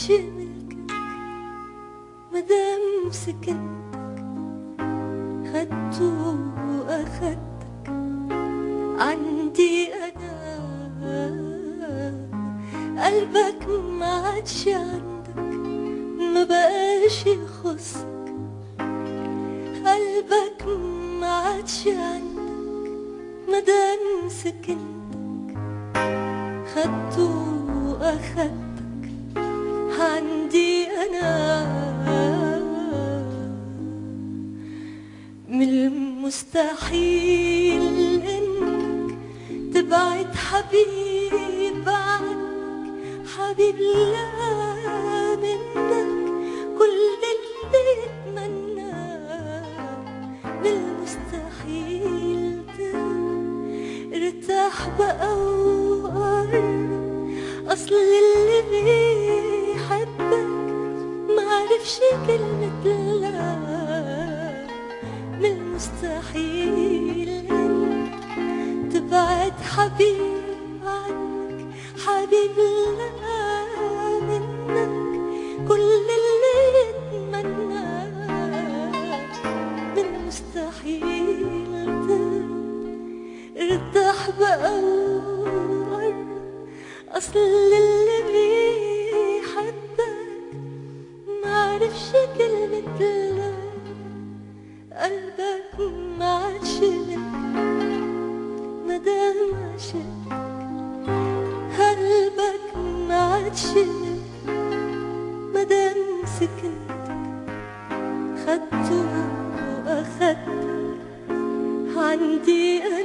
عادش ملكك مدام سكنتك خدته واخدتك عندي انا قلبك ما عادش عندك ما بقاش يخصك قلبك ما عادش عندك مدام سكنتك خدته واخدتك عندي انا من المستحيل انك تبعد حبيب عنك حبيب لا منك كل اللي اتمناه من المستحيل ارتاح بقى وقرب اصل اللي بيحبك معرفش كلمة لا من المستحيل انك تبعد حبيب عنك حبيب لا منك كل اللي يتمناه من المستحيل ارتاح بقى وقرب اصل اللي بيحبك معرفش كلمة لا قلبك ما عادش منك مدام عشقك قلبك ما عادش منك مدام سكنتك خدته واخدتك عندي